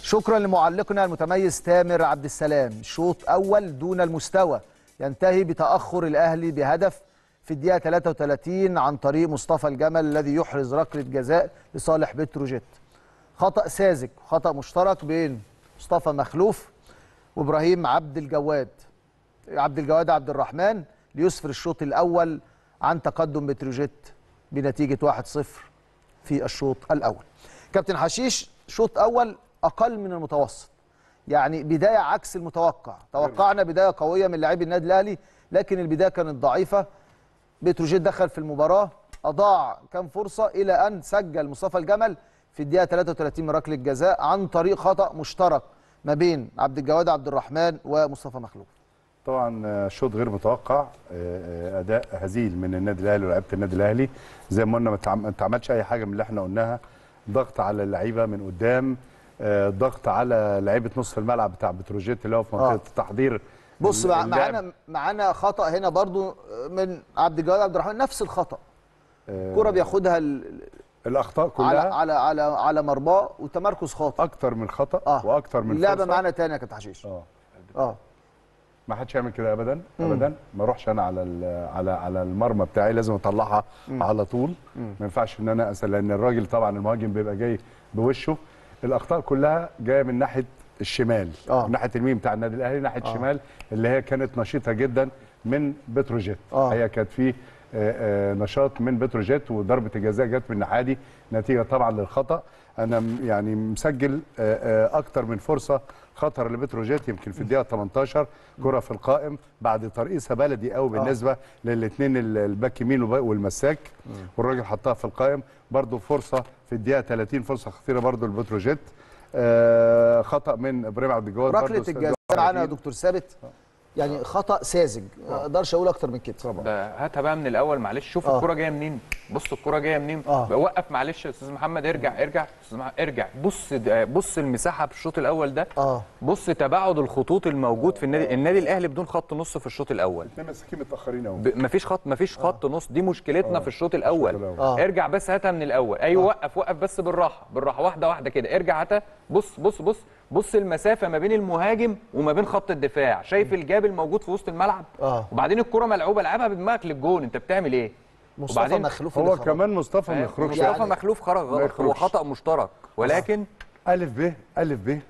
شكرا لمعلقنا المتميز تامر عبد السلام شوط اول دون المستوى ينتهي بتاخر الاهلي بهدف في الدقيقه 33 عن طريق مصطفى الجمل الذي يحرز ركله جزاء لصالح بتروجيت خطا ساذج خطا مشترك بين مصطفى مخلوف وابراهيم عبد الجواد عبد الجواد عبد الرحمن ليسفر الشوط الاول عن تقدم بتروجيت بنتيجه 1-0 في الشوط الاول كابتن حشيش شوط اول اقل من المتوسط يعني بدايه عكس المتوقع توقعنا بدايه قويه من لاعبي النادي الاهلي لكن البدايه كانت ضعيفه بتروجيت دخل في المباراه اضاع كام فرصه الى ان سجل مصطفى الجمل في الدقيقه 33 من ركله جزاء عن طريق خطا مشترك ما بين عبد الجواد عبد الرحمن ومصطفى مخلوف طبعا شوط غير متوقع اداء هزيل من النادي الاهلي ولاعيبه النادي الاهلي زي ما قلنا ما اتعملش اي حاجه من اللي احنا قلناها ضغط على اللعيبه من قدام ضغط على لعيبه نصف الملعب بتاع بتروجيت اللي هو في منطقه التحضير بص معانا معانا خطا هنا برضو من عبد الجواد عبد الرحمن نفس الخطا كرة بياخدها ال... الاخطاء كلها على على على على مرماه وتمركز خاطئ اكتر من خطا آه. واكتر من اللعبه فرصة. معانا تاني يا كابتن حشيش اه اه ما حدش يعمل كده ابدا ابدا ما اروحش انا على ال- على على المرمى بتاعي لازم اطلعها على طول ما ينفعش ان انا اسال لان الراجل طبعا المهاجم بيبقى جاي بوشه الاخطاء كلها جايه من ناحيه الشمال آه. من ناحيه اليمين بتاع النادي الاهلي ناحيه الشمال اللي هي كانت نشيطه جدا من بتروجيت آه. هي كانت في آه، آه، نشاط من بتروجيت وضربه الجزاء جت من الناحيه دي نتيجه طبعا للخطا انا م- يعني مسجل آه، آه، اكتر من فرصه خطر لبتروجيت يمكن في الدقيقه 18 كره في القائم بعد ترقيصه بلدي قوي بالنسبه للاثنين الباك يمين وب- والمساك والراجل حطها في القائم برضو فرصه في الدقيقه 30 فرصه خطيره برضو لبتروجيت آه، خطا من ابراهيم عبد الجواد برضو ركله استاذ الجزاء واحد معانا يا أكيد. دكتور ثابت يعني خطا ساذج ما اقدرش اقول اكتر من كده طبعا ده هاتها بقى من الاول معلش شوف آه. الكرة جايه منين بص الكرة جايه منين آه. وقف معلش يا استاذ محمد ارجع ارجع استاذ محمد ارجع بص ده- بص المساحه في الشوط الاول ده اه بص تباعد الخطوط الموجود في النادي النادي الاهلي بدون خط نص في الشوط الاول اثنين مساكين متاخرين قوي ب- مفيش خط مفيش خط نص دي مشكلتنا في الشوط الاول الأول. آه. ارجع بس هاتها من الاول ايوه وقف وقف بس بالراحه بالراحه واحده واحده كده ارجع هاتها بص بص بص بص المسافه ما بين المهاجم وما بين خط الدفاع شايف الجاب الموجود في وسط الملعب آه. وبعدين الكره ملعوبه لعبها بدماغك للجون انت بتعمل ايه مصطفى وبعدين مخلوف اللي هو خرج. كمان مصطفى ما يخرجش مصطفى يعني- مخلوف خرج ما غلط هو يخرجش. خطا مشترك ولكن الف ب الف ب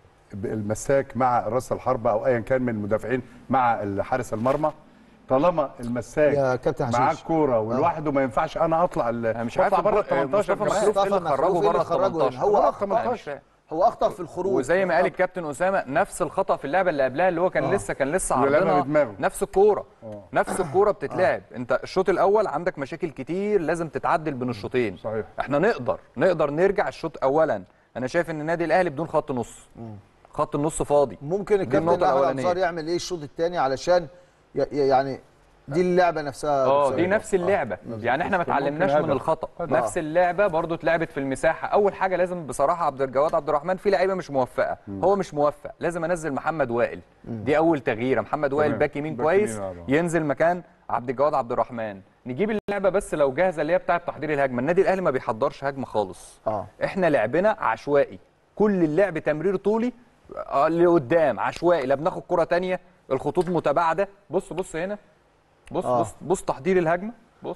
المساك مع راس الحربه او ايا كان من المدافعين مع حارس المرمى طالما المساك يا كابتن حشيش. معاه الكوره ولوحده ما ينفعش انا اطلع ال- أنا مش واطلع عارف بره ال مصطفى 18 مخلوف كمان. إيه اللي مصطفى خرجه مخلوف إيه اللي بره ال خرجه هنا؟ 18 هو بره ال اخطا 18 هو اخطا في الخروج وزي ما قال الكابتن اسامه نفس الخطا في اللعبه اللي قبلها اللي هو كان لسه كان لسه ولعبها عرضنا بدماغه. نفس الكوره نفس الكوره بتتلعب انت الشوط الاول عندك مشاكل كتير لازم تتعدل بين الشوطين صحيح. احنا نقدر نقدر نرجع الشوط اولا انا شايف ان النادي الاهلي بدون خط نص خط النص فاضي ممكن دي الكابتن النقطة احمد الأولانية. انصار يعمل ايه الشوط الثاني علشان ي- ي- يعني دي اللعبه نفسها اه دكتور دي سامي. نفس اللعبه يعني احنا ما ممكن اتعلمناش هدف. من الخطا هدف. نفس اللعبه برضو اتلعبت في المساحه اول حاجه لازم بصراحه عبد الجواد عبد الرحمن في لعيبه مش موفقه هو مش موفق لازم انزل محمد وائل دي اول تغييره محمد وائل تمام. باك يمين باك كويس يمين، آه. ينزل مكان عبد الجواد عبد الرحمن نجيب اللعبه بس لو جاهزه اللي هي بتاعه تحضير الهجمه النادي الاهلي ما بيحضرش هجمه خالص اه احنا لعبنا عشوائي كل اللعب تمرير طولي آه، لقدام عشوائي لا بناخد كره تانية الخطوط متباعده بص بص هنا بص آه. بص بص تحضير الهجمه بص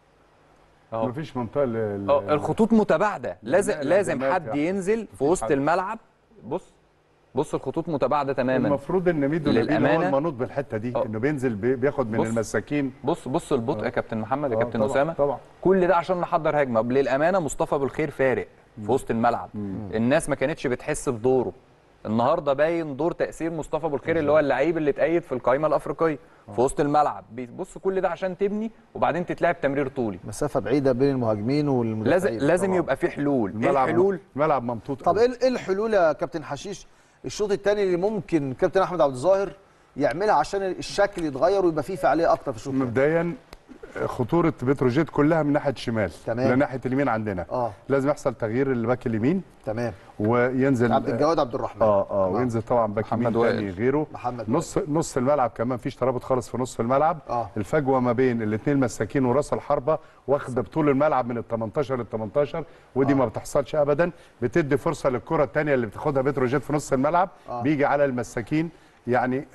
اهو مفيش منطقه لل- اه الخطوط متباعده لازم لا، لازم لا، حد لا. ينزل في وسط حد. الملعب بص بص الخطوط متباعده تماما المفروض ان ميدو نبيل هو للأمانة. المنوط بالحته دي آه. انه بينزل بي- بياخد من بص. المساكين بص بص البطء يا كابتن محمد يا آه، كابتن طبعاً، اسامه طبعاً. كل ده عشان نحضر هجمه للامانه مصطفى بالخير فارق في وسط الملعب الناس ما كانتش بتحس بدوره النهارده باين دور تاثير مصطفى بالخير اللي هو اللعيب اللي اتأيد في القائمه الافريقيه في وسط الملعب بص كل ده عشان تبني وبعدين تتلعب تمرير طولي مسافه بعيده بين المهاجمين لازم والمدافعين لازم طبعاً. يبقى في حلول ايه الملعب الحلول الملعب ممطوط طب قوي. ايه إيه الحلول يا كابتن حشيش الشوط الثاني اللي ممكن كابتن احمد عبد الظاهر يعملها عشان الشكل يتغير ويبقى فيه فعاليه اكتر في الشوط الثاني مبدئيا خطوره بتروجيت كلها من ناحيه الشمال تمام. من ناحيه اليمين عندنا اه لازم يحصل تغيير الباك اليمين تمام وينزل عبد الجواد عبد الرحمن اه اه وينزل طبعا باك محمد يمين وائل. تاني غيره محمد نص نص الملعب كمان مفيش ترابط خالص في نص الملعب آه. الفجوه ما بين الاثنين مساكين وراس الحربه واخده بطول الملعب من ال 18 لل 18 ودي آه. ما بتحصلش ابدا بتدي فرصه للكره الثانيه اللي بتاخدها بتروجيت في نص الملعب آه. بيجي على المساكين يعني آه،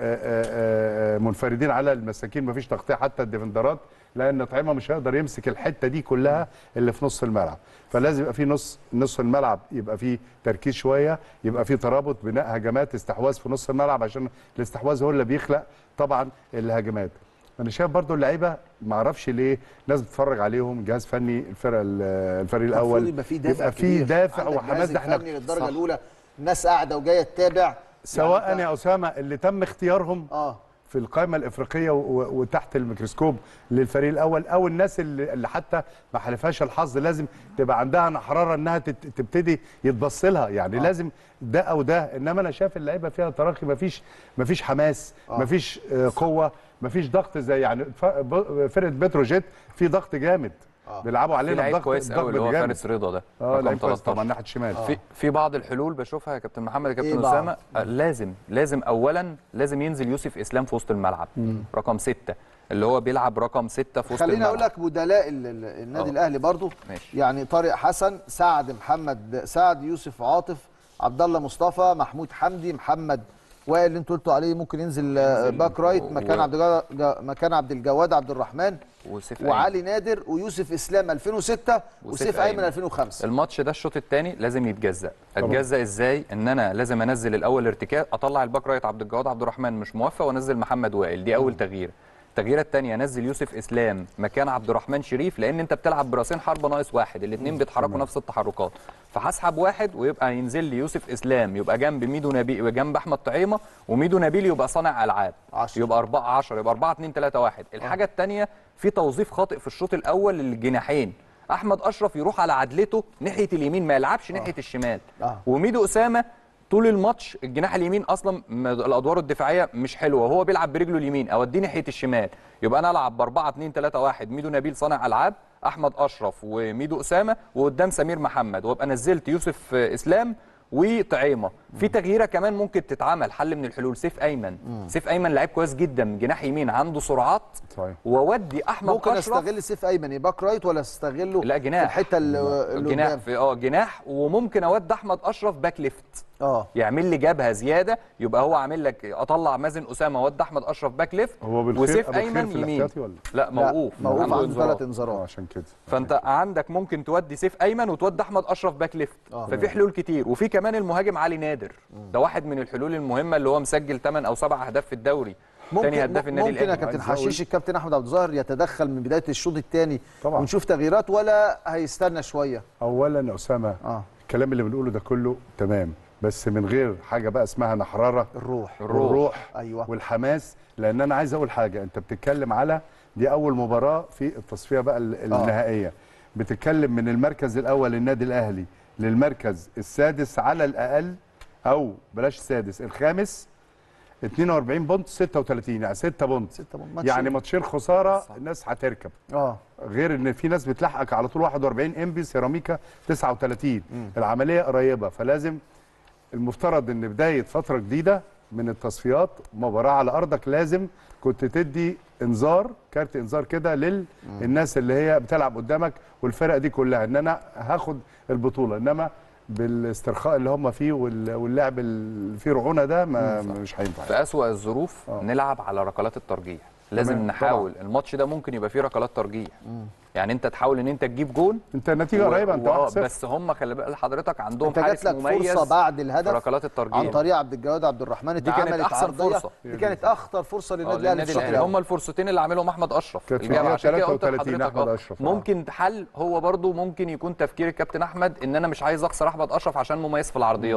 آه، آه، منفردين على المساكين مفيش تغطيه حتى الديفندرات لان طعيمه مش هيقدر يمسك الحته دي كلها اللي في نص الملعب فلازم يبقى في نص نص الملعب يبقى فيه تركيز شويه يبقى فيه ترابط بناء هجمات استحواذ في نص الملعب عشان الاستحواذ هو اللي بيخلق طبعا الهجمات انا شايف برضو اللعيبه ما اعرفش ليه ناس بتتفرج عليهم جهاز فني الفرقه ال- الفريق المفروض الاول يبقى في دافع يبقى في كبير. دافع عندك وحماس جهاز ده احنا فني للدرجه صح. الاولى الناس قاعده وجايه تتابع سواء يعني يا اسامه اللي تم اختيارهم اه في القائمه الافريقيه و- و- وتحت الميكروسكوب للفريق الاول او الناس اللي, اللي حتى ما حلفهاش الحظ لازم تبقى عندها نحراره انها تت- تبتدي يتبص لها يعني آه. آه. لازم ده او ده انما انا شايف اللعيبه فيها تراخي ما فيش ما فيش حماس آه. ما فيش آه، قوه ما فيش ضغط زي يعني ف- ب- فرقه بتروجيت في ضغط جامد آه. بيلعبوا في علينا لعيب بضغط كويس قوي اللي هو جامد. فارس رضا ده اه رقم لعيب كويس 13. طبعا ناحيه الشمال في في بعض الحلول بشوفها يا كابتن محمد يا كابتن إيه بعض؟ اسامه آه، لازم لازم اولا لازم ينزل يوسف اسلام في وسط الملعب رقم ستة اللي هو بيلعب رقم ستة في وسط خليني الملعب اقول لك بدلاء ال- ال- النادي آه. الاهلي برضو ماشي. يعني طارق حسن سعد محمد سعد يوسف عاطف عبد الله مصطفى محمود حمدي محمد وائل اللي انتوا قلتوا عليه ممكن ينزل آه، ينزل باك رايت و- مكان و- عبد الجواد جا- مكان عبد الجواد عبد الرحمن وسيف وعلي نادر ويوسف اسلام 2006 وسيف ايمن 2005 الماتش ده الشوط الثاني لازم يتجزأ اتجزأ ازاي ان انا لازم انزل الاول ارتكاز اطلع الباك رايت عبد الجواد عبد الرحمن مش موفق وانزل محمد وائل دي اول تغيير التغييره الثانيه انزل يوسف اسلام مكان عبد الرحمن شريف لان انت بتلعب براسين حربه ناقص واحد الاثنين بيتحركوا نفس التحركات فهسحب واحد ويبقى ينزل لي يوسف اسلام يبقى جنب ميدو نبيل وجنب احمد طعيمه وميدو نبيل يبقى صانع العاب عشرة. يبقى 4 10 يبقى 4 2 3 1 الحاجه الثانيه في توظيف خاطئ في الشوط الاول للجناحين احمد اشرف يروح على عدلته ناحيه اليمين ما يلعبش ناحيه الشمال آه. وميدو اسامه طول الماتش الجناح اليمين اصلا م- الادوار الدفاعيه مش حلوه وهو بيلعب برجله اليمين اوديه ناحيه الشمال يبقى انا العب ب 4 2 3 1 ميدو نبيل صانع العاب احمد اشرف وميدو اسامه وقدام سمير محمد وابقى نزلت يوسف آه، اسلام وطعيمه في تغييره كمان ممكن تتعمل حل من الحلول سيف ايمن سيف ايمن لعيب كويس جدا جناح يمين عنده سرعات صحيح. واودي احمد ممكن اشرف استغل سيف ايمن يبقى باك رايت ولا استغله لا جناح في الحته اللي, اللي جناح قدام في اه جناح وممكن اودي احمد اشرف باك ليفت اه يعمل لي جبهه زياده يبقى هو عامل لك اطلع مازن اسامه وادي احمد اشرف باك ليفت هو بالخير وسيف أبو الخير ايمن في يمين الاحتياطي ولا؟ لا موقوف لا، موقوف عنده انذارات. ثلاث اه انذارات عشان كده فانت عندك ممكن تودي سيف ايمن وتودي احمد اشرف باك ليفت آه. ففي حلول كتير وفي كمان المهاجم علي نادر ده واحد من الحلول المهمه اللي هو مسجل 8 او 7 اهداف في الدوري ممكن تاني هداف النادي ممكن يا الاهلي كابتن عايز أقول- حشيش الكابتن احمد عبد الظاهر يتدخل من بدايه الشوط الثاني طبعا. ونشوف تغييرات ولا هيستنى شويه اولا يا اسامه اه الكلام اللي بنقوله ده كله تمام بس من غير حاجه بقى اسمها نحراره الروح الروح. والروح أيوة. والحماس لان انا عايز اقول حاجه انت بتتكلم على دي اول مباراه في التصفيه بقى ال- آه. النهائيه بتتكلم من المركز الاول للنادي الاهلي للمركز السادس على الاقل او بلاش السادس الخامس 42 بونت 36 يعني 6 بونت ستة بونت. ماتشين. يعني ماتشين خساره الناس هتركب اه غير ان في ناس بتلحقك على طول 41 انبي سيراميكا 39 العمليه قريبه فلازم المفترض ان بدايه فتره جديده من التصفيات مباراه على ارضك لازم كنت تدي انذار كارت انذار كده للناس اللي هي بتلعب قدامك والفرق دي كلها ان انا هاخد البطوله انما بالاسترخاء اللي هم فيه وال- واللعب اللي فيه رعونه ده ما مش هينفع في اسوأ الظروف آه. نلعب على ركلات الترجيح لازم تمام، نحاول الماتش ده ممكن يبقى فيه ركلات ترجيح يعني انت تحاول ان انت تجيب جون انت النتيجه قريبه انت و- آه، 1-0 بس هم خلي بال حضرتك عندهم انت حارس جات لك مميز فرصه بعد في الهدف ركلات الترجيح عن طريق عبد الجواد عبد الرحمن دي كانت اتعملت أحسن عرضيه فرصة. دي كانت اخطر فرصه اه للنادي الاهلي للنادي في الشوط الاهلي الأول. هم الفرصتين اللي عاملهم احمد اشرف كانت في الجابة الدقيقة عشان كده قلت 33 لحضرتك أحمد آه، أشرف، آه. ممكن حل هو برضو ممكن يكون تفكير الكابتن احمد ان انا مش عايز اخسر احمد اشرف عشان مميز في العرضيات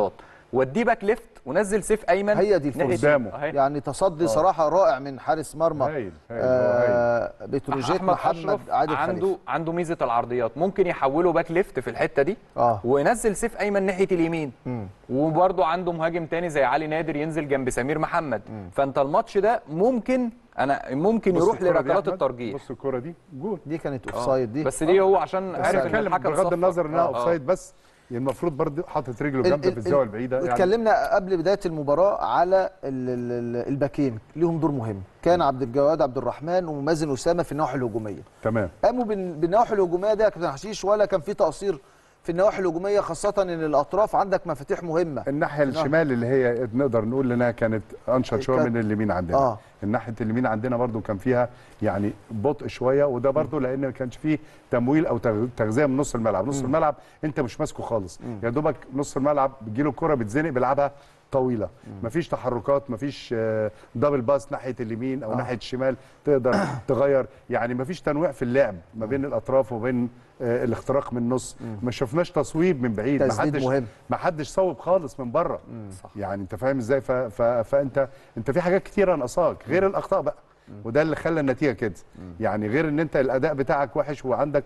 وديه باك ليفت ونزل سيف ايمن هي دي ناحية- الفرصة. قدامه. أهي. يعني تصدي صراحه رائع من حارس مرمى هايل هايل هو هايل آه بتروجيت احمد محمد اشرف عادل عنده خليفه عنده ميزه العرضيات ممكن يحوله باك ليفت في الحته دي اه وينزل سيف ايمن ناحيه اليمين وبرده عنده مهاجم تاني زي علي نادر ينزل جنب سمير محمد فانت الماتش ده ممكن انا ممكن بص يروح الكرة دي يا لركلات أحمد، الترجيح بص الكرة دي جول دي كانت آه. اوف سايد دي بس دي هو عشان بس عارف أنا ان بتكلم الحكم بغض صفر. النظر انها آه، اوف آه. سايد بس المفروض برضه حاطط رجله ال- جامده ال- في الزاويه البعيده يعني واتكلمنا قبل بدايه المباراه على ال ال ال الباكين ليهم دور مهم كان عبد الجواد عبد الرحمن ومازن اسامه في النواحي الهجوميه تمام قاموا بال- بالنواحي الهجوميه ده يا كابتن حشيش ولا كان في تقصير في النواحي الهجوميه خاصه ان الاطراف عندك مفاتيح مهمه الناحيه الشمال اللي هي نقدر نقول انها كانت انشط شويه كانت- من اليمين عندنا آه. الناحيه اليمين عندنا برضو كان فيها يعني بطء شويه وده برضو لان ما كانش فيه تمويل او تغ- تغذيه من نص الملعب نص الملعب انت مش ماسكه خالص يا دوبك نص الملعب بتجيله الكره بتزنق بيلعبها طويله مفيش تحركات مفيش آه، دبل باس ناحيه اليمين او ناحيه الشمال تقدر تغير يعني مفيش تنويع في اللعب ما بين الاطراف وبين آه، الاختراق من النص ما شفناش تصويب من بعيد ما تسديد حدش مهم. ما حدش صوب خالص من بره صح. يعني انت فاهم ازاي ف... ف... فانت انت في حاجات كتيره ناقصاك غير الاخطاء بقى وده اللي خلى النتيجه كده يعني غير ان انت الاداء بتاعك وحش وعندك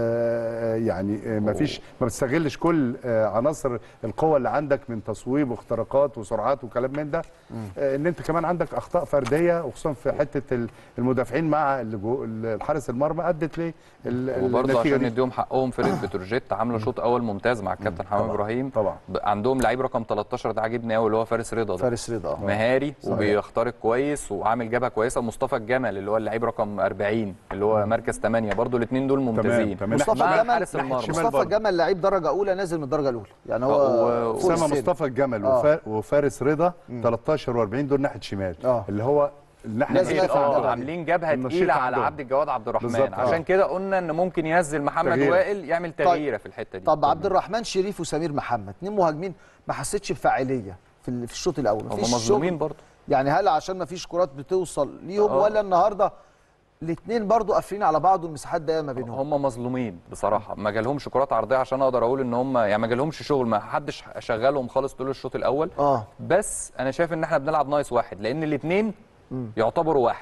آه يعني آه ما فيش ما بتستغلش كل آه عناصر القوه اللي عندك من تصويب واختراقات وسرعات وكلام من ده آه ان انت كمان عندك اخطاء فرديه وخصوصا في حته ال- المدافعين مع اللي جو- الحارس المرمى ادت ليه ال- وبرضه النتيجه عشان دي نديهم حقهم فرقه بتروجيت عامله شوط اول ممتاز مع الكابتن حماد طبعاً، ابراهيم طبعا ب- عندهم لعيب رقم 13 ده عاجبني قوي اللي هو فارس رضا ده فارس رضا آه. مهاري وبيخترق كويس وعامل جبهه كويسه مصطفى الجمل اللي هو اللعيب رقم 40 اللي هو مركز 8 برضه الاثنين دول ممتازين تمام. مصطفى مع جمل حارس المرمى شمال مصطفى برضه. جمل لعيب درجه اولى نازل من الدرجه الاولى يعني هو آه، و- فوق اسامه السن. مصطفى الجمل آه. وفا- وفارس رضا 13 و40 دول ناحيه شمال آه. اللي هو الناحيه لازم النشيطة يقف عند اه الجبهة دي. عاملين جبهه النشيطة تقيله على عندهم. عبد الجواد عبد الرحمن بالظبط، آه. عشان كده قلنا ان ممكن ينزل محمد تغيير. وائل يعمل تغييره في الحته دي طب عبد الرحمن شريف وسمير محمد اتنين مهاجمين ما حسيتش بفاعليه في ال- في الشوط الاول هم مفيش مظلومين شغل. برضه يعني هل عشان ما فيش كرات بتوصل ليهم آه. ولا النهارده الاثنين برضو قافلين على بعض والمساحات ضيقه ما بينهم هم مظلومين بصراحه ما جالهمش كرات عرضيه عشان اقدر اقول ان هم يعني ما جالهمش شغل ما حدش شغلهم خالص طول الشوط الاول اه بس انا شايف ان احنا بنلعب ناقص واحد لان الاثنين يعتبروا واحد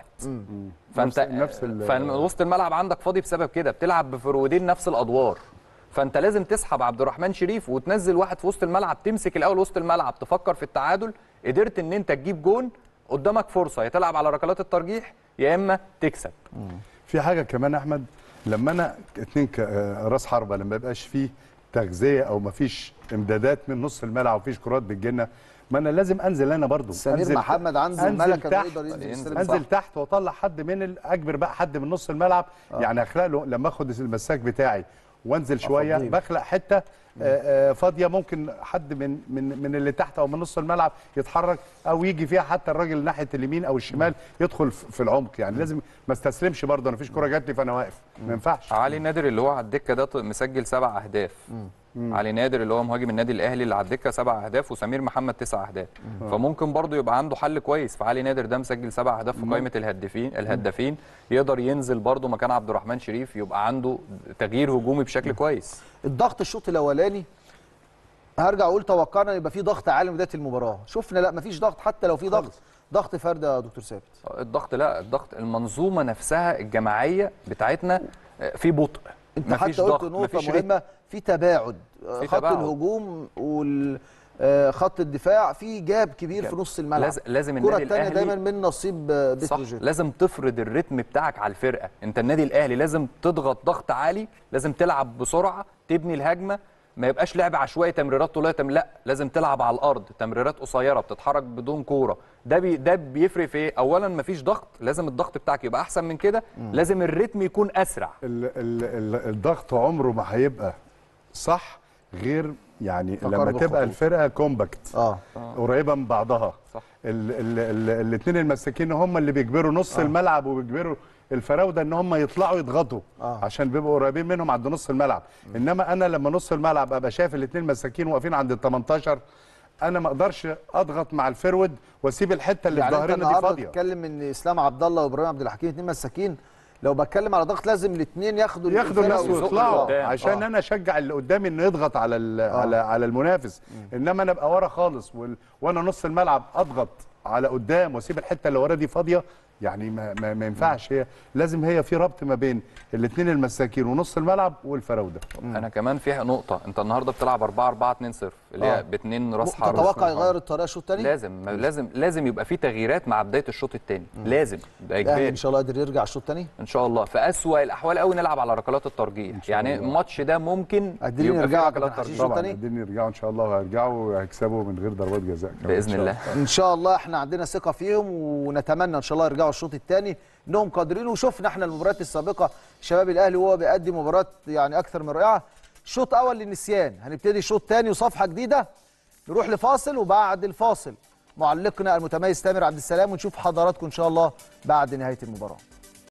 فانت نفس- نفس ال- فوسط الملعب عندك فاضي بسبب كده بتلعب بفرودين نفس الادوار فانت لازم تسحب عبد الرحمن شريف وتنزل واحد في وسط الملعب تمسك الاول وسط الملعب تفكر في التعادل قدرت ان انت تجيب جون قدامك فرصه يا تلعب على ركلات الترجيح يا اما تكسب في حاجه كمان يا احمد لما انا اتنين ك- آه، راس حربه لما يبقاش فيه تغذيه او ما فيش امدادات من نص الملعب ومفيش كرات بتجيلنا ما انا لازم انزل انا برضو سمير أنزل محمد عنده أنزل الملكه انه تحت. يقدر ينزل ينزل يستلم انزل صح. تحت واطلع حد من ال- اجبر بقى حد من نص الملعب آه. يعني اخلق له لما اخد المساك بتاعي وانزل شويه أفضيه. بخلق حته آه، آه، فاضيه ممكن حد من من من اللي تحت او من نص الملعب يتحرك او يجي فيها حتى الراجل ناحيه اليمين او الشمال يدخل في في العمق يعني لازم ما استسلمش برضه انا مفيش كوره جات لي فانا واقف ما ينفعش علي نادر اللي هو على الدكه ده ط- مسجل سبع اهداف علي نادر اللي هو مهاجم النادي الاهلي اللي على الدكه سبع اهداف وسمير محمد تسع اهداف فممكن برضه يبقى عنده حل كويس فعلي نادر ده مسجل سبع اهداف في قائمه الهدافين الهدافين يقدر ينزل برضه مكان عبد الرحمن شريف يبقى عنده تغيير هجومي بشكل كويس الضغط الشوط الاولاني هرجع اقول توقعنا يبقى في ضغط عالي بدايه المباراه شفنا لا مفيش ضغط حتى لو في ضغط ضغط فرد يا دكتور ثابت الضغط لا الضغط المنظومه نفسها الجماعيه بتاعتنا آه، في بطء انت مفيش حتى قلت ضغط، نقطه مفيش رتم. مهمه في تباعد في خط تباعد. الهجوم وخط الدفاع في جاب كبير في نص الملعب لازم- لازم الكره النادي الثانيه الأهلي- دايما من نصيب آه، صح بتروجيت لازم تفرض الريتم بتاعك على الفرقه انت النادي الاهلي لازم تضغط ضغط عالي لازم تلعب بسرعه تبني الهجمه ما يبقاش لعب عشوائي تمريرات طوليه تم لا لازم تلعب على الارض تمريرات قصيره بتتحرك بدون كوره ده بي ده بيفرق في ايه اولا مفيش ضغط لازم الضغط بتاعك يبقى احسن من كده لازم الريتم يكون اسرع ال ال ال الضغط عمره ما هيبقى صح غير يعني تقارب لما تبقى الخطوط. الفرقه كومباكت اه قريبه من بعضها صح. الاثنين المساكين هم اللي بيجبروا نص آه. الملعب وبيجبروا الفراوده ان هم يطلعوا يضغطوا آه. آه. عشان بيبقوا قريبين منهم عند نص الملعب انما انا لما نص الملعب ابقى شايف الاثنين مساكين واقفين عند ال 18 انا ما اقدرش اضغط مع الفرود واسيب الحته اللي يعني في انت ظهرنا دي النهارده فاضيه تتكلم ان اسلام عبد الله وابراهيم عبد الحكيم اثنين مساكين لو بتكلم على ضغط لازم الاثنين ياخدوا ياخدوا الفرقة الناس ويزقوا ويطلعوا قدام. عشان آه. انا اشجع اللي قدامي انه يضغط على ال- على على المنافس انما انا ابقى ورا خالص وال- وانا نص الملعب اضغط على قدام واسيب الحته اللي ورا دي فاضيه يعني ما, ما, ما ينفعش هي لازم هي في ربط ما بين الاثنين المساكين ونص الملعب والفراوده انا كمان في نقطه انت النهارده بتلعب 4 4 2 0 اللي آه. هي باثنين راس حرب تتوقع يغير الطريقه الشوط الثاني لازم لازم لازم يبقى في تغييرات مع بدايه الشوط الثاني لازم ده الاهلي اجباري ان شاء الله قادر يرجع الشوط الثاني ان شاء الله في اسوأ الاحوال قوي نلعب على ركلات الترجيح يعني الماتش ده ممكن قادرين يبقى فيه يرجعوا ركلات كابتن حشيش ترجيح الشوط طبعا التاني؟ قاعدين يرجعوا ان شاء الله وهيرجعوا وهيكسبوا من غير ضربات جزاء كمان إن باذن شاء الله ان شاء الله احنا عندنا ثقه فيهم ونتمنى ان شاء الله يرجعوا الشوط الثاني انهم قادرين وشفنا احنا المباريات السابقه شباب الاهلي وهو بيقدم مباراه يعني اكثر من رائعه شوط اول للنسيان هنبتدي شوط ثاني وصفحه جديده نروح لفاصل وبعد الفاصل معلقنا المتميز تامر عبد السلام ونشوف حضراتكم ان شاء الله بعد نهايه المباراه